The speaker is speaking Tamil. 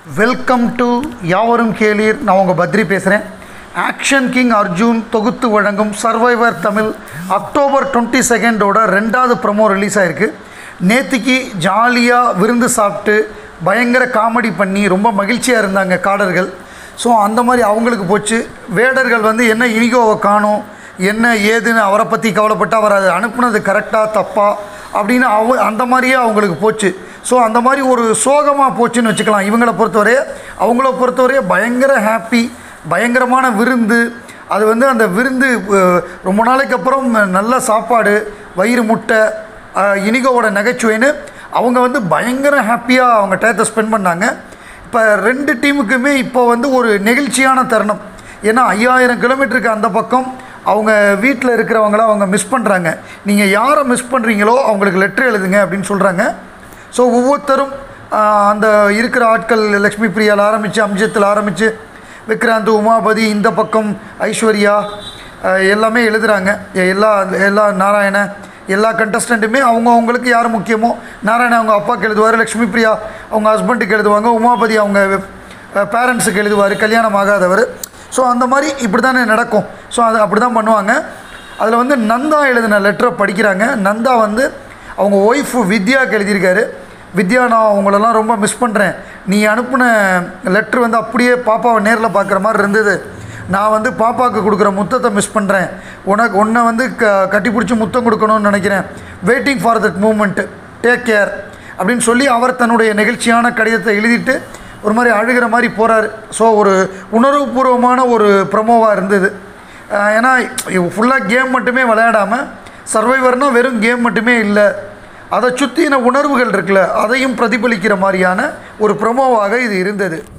வெல்கம் டு யாவரும் கேளீர் நான் உங்கள் பத்ரி பேசுகிறேன் ஆக்ஷன் கிங் அர்ஜுன் தொகுத்து வழங்கும் சர்வைவர் தமிழ் அக்டோபர் டுவெண்ட்டி செகண்டோட ரெண்டாவது ப்ரமோ ரிலீஸ் ஆயிருக்கு நேத்திக்கு ஜாலியாக விருந்து சாப்பிட்டு பயங்கர காமெடி பண்ணி ரொம்ப மகிழ்ச்சியாக இருந்தாங்க காடர்கள் ஸோ அந்த மாதிரி அவங்களுக்கு போச்சு வேடர்கள் வந்து என்ன இனிகோவை காணும் என்ன ஏதுன்னு அவரை பற்றி கவலைப்பட்டு அவர் அதை அனுப்புனது கரெக்டாக தப்பா அப்படின்னு அவ அந்த மாதிரியே அவங்களுக்கு போச்சு ஸோ அந்த மாதிரி ஒரு சோகமாக போச்சுன்னு வச்சுக்கலாம் இவங்கள பொறுத்தவரையே அவங்கள பொறுத்தவரையே பயங்கர ஹாப்பி பயங்கரமான விருந்து அது வந்து அந்த விருந்து அஹ், ரொம்ப நாளைக்கு அப்புறம் நல்ல சாப்பாடு வயிறு முட்டை அஹ், இனிகோவோட நகைச்சுவைன்னு அவங்க வந்து பயங்கர ஹாப்பியாக அவங்க டயத்தை ஸ்பெண்ட் பண்ணாங்க இப்போ ரெண்டு டீமுக்குமே இப்போ வந்து ஒரு நெகிழ்ச்சியான தருணம் ஏன்னா ஐயாயிரம் கிலோமீட்டருக்கு அந்த பக்கம் அவங்க வீட்டில் இருக்கிறவங்கள அவங்க மிஸ் பண்ணுறாங்க நீங்கள் யாரை மிஸ் பண்ணுறீங்களோ அவங்களுக்கு லெட்ரு எழுதுங்க அப்படின்னு சொல்கிறாங்க ஸோ ஒவ்வொருத்தரும் ஆஹ், அந்த இருக்கிற ஆட்கள் லக்ஷ்மி பிரியாவில் ஆரம்பித்து அம்ஜத்தில் ஆரம்பித்து விக்ராந்த் உமாபதி இந்த பக்கம் ஐஸ்வர்யா ஆஹ், எல்லாமே எழுதுகிறாங்க எல்லா எல்லா நாராயண எல்லா கண்டஸ்டண்ட்டுமே அவங்க அவங்களுக்கு யார் முக்கியமோ நாராயண அவங்க அப்பாவுக்கு எழுதுவார் லக்ஷ்மி பிரியா அவங்க ஹஸ்பண்டுக்கு எழுதுவாங்க உமாபதி அவங்க பேரண்ட்ஸுக்கு எழுதுவார் கல்யாணம் ஆகாதவர் ஸோ அந்த மாதிரி இப்படி தானே நடக்கும் ஸோ அது அப்படி தான் பண்ணுவாங்க அதில் வந்து நந்தா எழுதின லெட்டரை படிக்கிறாங்க நந்தா வந்து அவங்க ஒய்ஃபு வித்யாவுக்கு எழுதியிருக்காரு வித்யா நான் உங்களெல்லாம் ரொம்ப மிஸ் பண்ணுறேன் நீ அனுப்பின லெட்ரு வந்து அப்படியே பாப்பாவை நேரில் பார்க்குற மாதிரி இருந்தது நான் வந்து பாப்பாவுக்கு கொடுக்குற முத்தத்தை மிஸ் பண்ணுறேன் உனக்கு உன்னை வந்து க கட்டி பிடிச்சி முத்தம் கொடுக்கணும்னு நினைக்கிறேன் waiting for that moment take care அப்படின்னு சொல்லி அவர் தன்னுடைய நெகிழ்ச்சியான கடிதத்தை எழுதிட்டு ஒரு மாதிரி அழுகிற மாதிரி போகிறாரு ஸோ ஒரு உணர்வுபூர்வமான ஒரு ப்ரமோவாக இருந்தது அஹ் ஏன்னா ஃபுல்லாக கேம் மட்டுமே விளையாடாமல் சர்வைவர்னால் வெறும் கேம் மட்டுமே இல்லை அதை சுற்றின உணர்வுகள் இருக்குல்ல அதையும் பிரதிபலிக்கிற மாதிரியான ஒரு ப்ரமோவாக இது இருந்தது